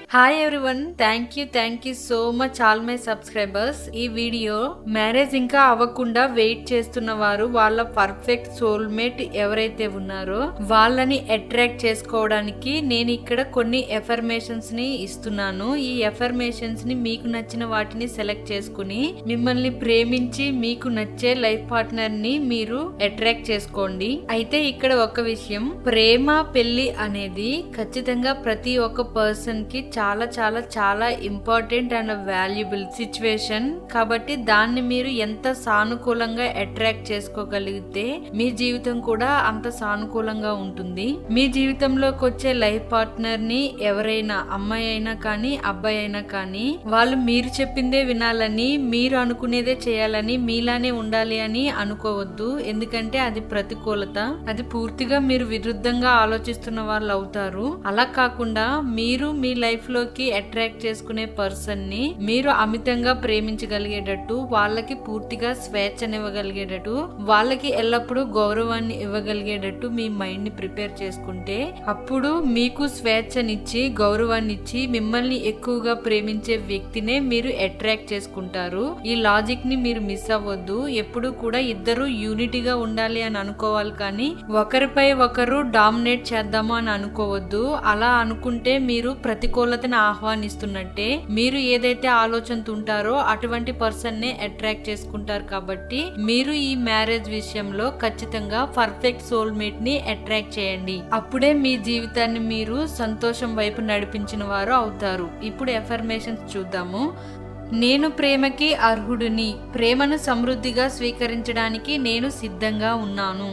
hi everyone thank you thank you so much all my subscribers ఈ video marriage ఇంకా అవ్వకుండా wait చేస్తున్న వారు వాళ్ళ పర్ఫెక్ట్ సోల్మేట్ ఎవరైతే ఉన్నారో వాళ్ళని అట్రాక్ట్ చేసుకోవడానికి నేను ఇక్కడ కొన్ని ఎఫర్మేషన్స్ ని ఇస్తున్నాను ఈ ఎఫర్మేషన్స్ ని మీకు నచ్చిన వాటిని సెలెక్ట్ చేసుకుని మిమ్మల్ని ప్రేమించి మీకు నచ్చే లైఫ్ పార్ట్నర్ ని మీరు అట్రాక్ట్ చేసుకోండి అయితే ఇక్కడ ఒక విషయం ప్రేమ పెళ్లి అనేది ఖచ్చితంగా ప్రతి ఒక్క పర్సన్ కి చాలా చాలా చాలా ఇంపార్టెంట్ అండ్ వాల్యుబుల్ సిచ్యువేషన్ కాబట్టి దాన్ని మీరు ఎంత సానుకూలంగా అట్రాక్ట్ చేసుకోగలిగితే మీ జీవితం కూడా అంత సానుకూలంగా ఉంటుంది మీ జీవితంలోకి వచ్చే లైఫ్ పార్ట్నర్ ని ఎవరైనా అమ్మాయి అయినా కానీ అబ్బాయి అయినా కానీ వాళ్ళు మీరు చెప్పిందే వినాలని మీరు అనుకునేదే చేయాలని మీలానే ఉండాలి అని అనుకోవద్దు ఎందుకంటే అది ప్రతికూలత అది పూర్తిగా మీరు విరుద్ధంగా ఆలోచిస్తున్న వాళ్ళు అవుతారు అలా కాకుండా మీరు మీ లైఫ్ లోకి అట్రాక్ట్ చేసుకునే పర్సన్ ని మీరు అమితంగా ప్రేమించగలిగేటట్టు వాళ్ళకి పూర్తిగా స్వేచ్ఛనివ్వగలిగేటట్టు వాళ్ళకి ఎల్లప్పుడూ గౌరవాన్ని ఇవ్వగలిగేటట్టు మీ మైండ్ ని ప్రిపేర్ చేసుకుంటే అప్పుడు మీకు స్వేచ్ఛనిచ్చి గౌరవాన్ని ఇచ్చి మిమ్మల్ని ఎక్కువగా ప్రేమించే వ్యక్తినే మీరు అట్రాక్ట్ చేసుకుంటారు ఈ లాజిక్ ని మీరు మిస్ అవ్వద్దు ఎప్పుడు కూడా ఇద్దరు యూనిటీగా ఉండాలి అని అనుకోవాలి కానీ ఒకరిపై ఒకరు డామినేట్ చేద్దాము అని అనుకోవద్దు అలా అనుకుంటే మీరు ప్రతికూలతను ఆహ్వానిస్తున్నట్టే మీరు ఏదైతే ఆలోచనతో ఉంటారో అటువంటి పర్సన్ నే అట్రాక్ట్ చేసుకుంటారు కాబట్టి మీరు ఈ మ్యారేజ్ విషయంలో ఖచ్చితంగా పర్ఫెక్ట్ సోల్మేట్ ని అట్రాక్ట్ చేయండి అప్పుడే మీ జీవితాన్ని మీరు సంతోషం వైపు నడిపించిన వారు అవుతారు ఇప్పుడు ఎఫర్మేషన్స్ చూద్దాము నేను ప్రేమకి అర్హుడిని ప్రేమను సమృద్ధిగా స్వీకరించడానికి నేను సిద్ధంగా ఉన్నాను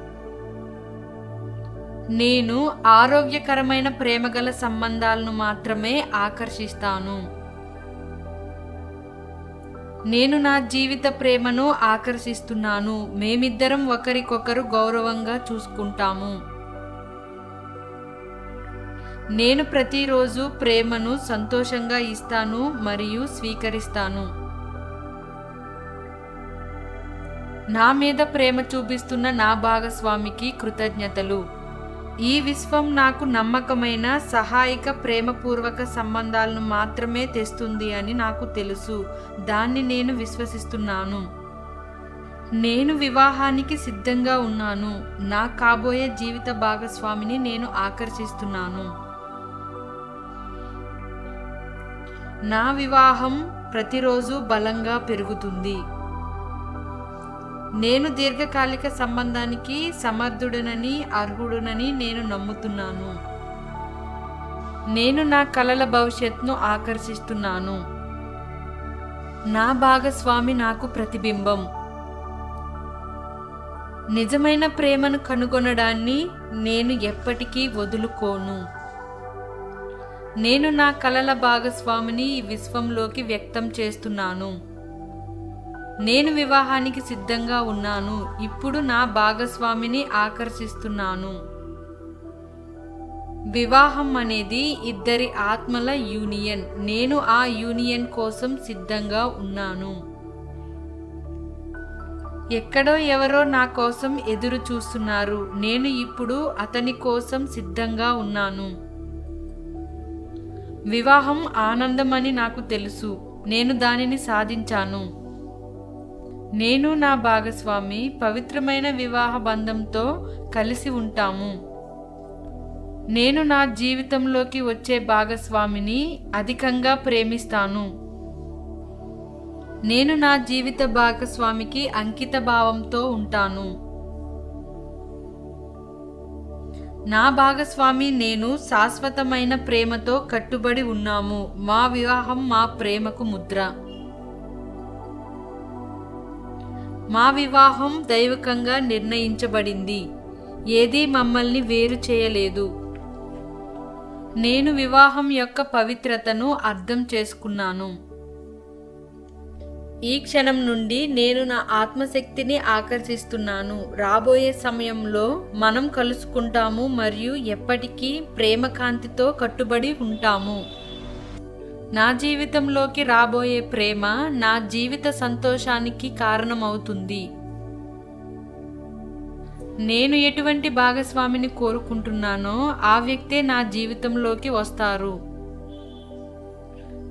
నేను ఆరోగ్యకరమైన ప్రేమగల సంబంధాలను మాత్రమే ఆకర్షిస్తాను నేను నా జీవిత ప్రేమను ఆకర్షిస్తున్నాను మేమిద్దరం ఒకరికొకరు గౌరవంగా చూసుకుంటాము నేను ప్రతిరోజు ప్రేమను సంతోషంగా ఇస్తాను మరియు స్వీకరిస్తాను నా మీద ప్రేమ చూపిస్తున్న నా భాగస్వామికి కృతజ్ఞతలు ఈ విశ్వం నాకు నమ్మకమైన సహాయక ప్రేమపూర్వక సంబంధాలను మాత్రమే తెస్తుంది అని నాకు తెలుసు దాన్ని నేను విశ్వసిస్తున్నాను నేను వివాహానికి సిద్ధంగా ఉన్నాను నా కాబోయే జీవిత భాగస్వామిని నేను ఆకర్షిస్తున్నాను నా వివాహం ప్రతిరోజు బలంగా పెరుగుతుంది నేను దీర్ఘకాలిక సంబంధానికి సమర్థుడనని అర్హుడునని నేను నమ్ముతున్నాను నేను నా కలల భవిష్యత్తును ఆకర్షిస్తున్నాను నా భాగస్వామి నాకు ప్రతిబింబం నిజమైన ప్రేమను కనుగొనడాన్ని నేను ఎప్పటికీ వదులుకోను నేను నా కలల భాగస్వామిని ఈ విశ్వంలోకి వ్యక్తం చేస్తున్నాను నేను వివాహానికి సిద్ధంగా ఉన్నాను ఇప్పుడు నా భాగస్వామిని ఆకర్షిస్తున్నాను వివాహం అనేది ఇద్దరి ఆత్మల యూనియన్ నేను ఆ యూనియన్ కోసం సిద్ధంగా ఉన్నాను ఎక్కడో ఎవరో నా కోసం ఎదురు చూస్తున్నారు నేను ఇప్పుడు అతని కోసం సిద్ధంగా ఉన్నాను వివాహం ఆనందమని నాకు తెలుసు నేను దానిని సాధించాను నేను నా భాగస్వామి పవిత్రమైన వివాహ బంధంతో కలిసి ఉంటాము నేను నా జీవితంలోకి వచ్చే భాగస్వామిని అధికంగా ప్రేమిస్తాను నేను నా జీవిత భాగస్వామికి అంకిత భావంతో ఉంటాను నా భాగస్వామి నేను శాశ్వతమైన ప్రేమతో కట్టుబడి ఉన్నాము మా వివాహం మా ప్రేమకు ముద్ర మా వివాహం దైవకంగా నిర్ణయించబడింది ఏదీ మమ్మల్ని వేరు చేయలేదు నేను వివాహం యొక్క పవిత్రతను అర్థం చేసుకున్నాను ఈ క్షణం నుండి నేను నా ఆత్మశక్తిని ఆకర్షిస్తున్నాను రాబోయే సమయంలో మనం కలుసుకుంటాము మరియు ఎప్పటికీ ప్రేమ కాంతితో కట్టుబడి ఉంటాము నా జీవితంలోకి రాబోయే ప్రేమ నా జీవిత సంతోషానికి కారణమవుతుంది నేను ఎటువంటి భాగస్వామిని కోరుకుంటున్నానో ఆ వ్యక్తే నా జీవితంలోకి వస్తారు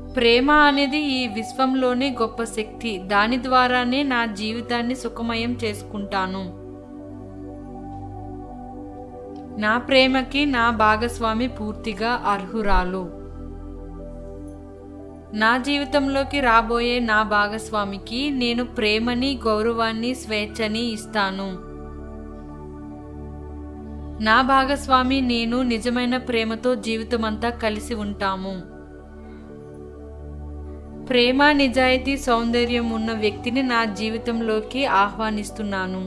ప్రేమ అనేది ఈ విశ్వంలోనే గొప్ప శక్తి దాని ద్వారానే నా జీవితాన్ని సుఖమయం చేసుకుంటాను నా ప్రేమకి నా భాగస్వామి పూర్తిగా అర్హురాలు నా జీవితంలోకి రాబోయే నా భాగస్వామికి నేను ప్రేమని గౌరవాన్ని స్వేచ్ఛని ఇస్తాను నా భాగస్వామి నేను నిజమైన ప్రేమతో జీవితమంతా కలిసి ఉంటాము ప్రేమ నిజాయితీ సౌందర్యం ఉన్న వ్యక్తిని నా జీవితంలోకి ఆహ్వానిస్తున్నాను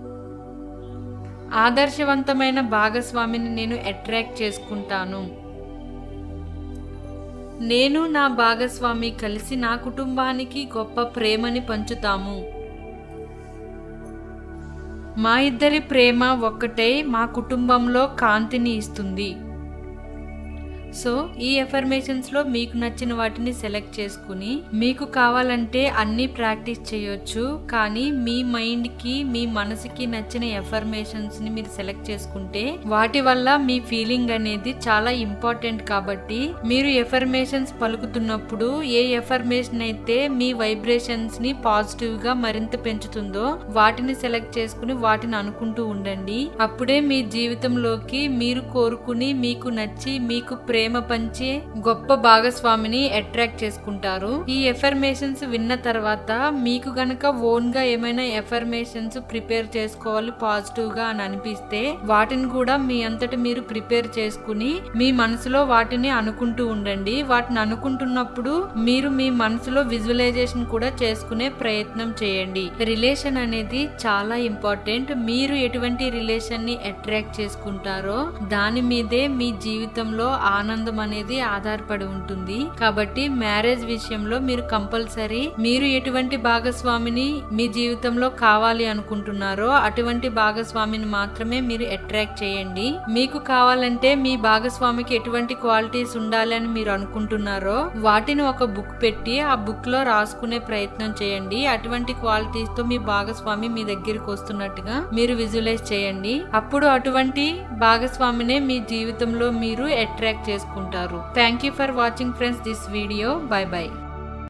ఆదర్శవంతమైన భాగస్వామిని నేను అట్రాక్ట్ చేసుకుంటాను నేను నా భాగస్వామి కలిసి నా కుటుంబానికి గొప్ప ప్రేమని పంచుతాము మా ఇద్దరి ప్రేమ ఒక్కటై మా కుటుంబంలో కాంతిని ఇస్తుంది సో ఈ ఎఫర్మేషన్స్ లో మీకు నచ్చిన వాటిని సెలెక్ట్ చేసుకుని మీకు కావాలంటే అన్ని ప్రాక్టీస్ చేయొచ్చు కానీ మీ మైండ్ కి మీ మనసుకి నచ్చిన ఎఫర్మేషన్స్ ని మీరు సెలెక్ట్ చేసుకుంటే వాటి వల్ల మీ ఫీలింగ్ అనేది చాలా ఇంపార్టెంట్ కాబట్టి మీరు ఎఫర్మేషన్స్ పలుకుతున్నప్పుడు ఏ ఎఫర్మేషన్ అయితే మీ వైబ్రేషన్స్ ని పాజిటివ్ గా మరింత పెంచుతుందో వాటిని సెలెక్ట్ చేసుకుని వాటిని అనుకుంటూ ఉండండి అప్పుడే మీ జీవితంలోకి మీరు కోరుకుని మీకు నచ్చి మీకు ప్రేమ పంచే గొప్ప భాగస్వామిని అట్రాక్ట్ చేసుకుంటారు ఈ ఎఫర్మేషన్స్ విన్న తర్వాత మీకు గనక ఓన్ గా ఏమైనా ఎఫర్మేషన్స్ ప్రిపేర్ చేసుకోవాలి పాజిటివ్ గా అని అనిపిస్తే వాటిని కూడా మీ అంతటి మీరు ప్రిపేర్ చేసుకుని మీ మనసులో వాటిని అనుకుంటూ ఉండండి వాటిని అనుకుంటున్నప్పుడు మీరు మీ మనసులో విజువలైజేషన్ కూడా చేసుకునే ప్రయత్నం చేయండి రిలేషన్ అనేది చాలా ఇంపార్టెంట్ మీరు ఎటువంటి రిలేషన్ ని అట్రాక్ట్ చేసుకుంటారో దాని మీదే మీ జీవితంలో ఆనందం అనేది ఆధారపడి ఉంటుంది కాబట్టి మ్యారేజ్ విషయంలో మీరు కంపల్సరీ మీరు ఎటువంటి భాగస్వామిని మీ జీవితంలో కావాలి అనుకుంటున్నారో అటువంటి భాగస్వామిని మాత్రమే మీరు అట్రాక్ట్ చేయండి మీకు కావాలంటే మీ భాగస్వామికి ఎటువంటి క్వాలిటీస్ ఉండాలి అని మీరు అనుకుంటున్నారో వాటిని ఒక బుక్ పెట్టి ఆ బుక్ లో రాసుకునే ప్రయత్నం చేయండి అటువంటి క్వాలిటీస్ తో మీ భాగస్వామి మీ దగ్గరికి వస్తున్నట్టుగా మీరు విజువలైజ్ చేయండి అప్పుడు అటువంటి భాగస్వామినే మీ జీవితంలో మీరు అట్రాక్ట్ చేసుకుంటారు thank you for watching friends this video bye by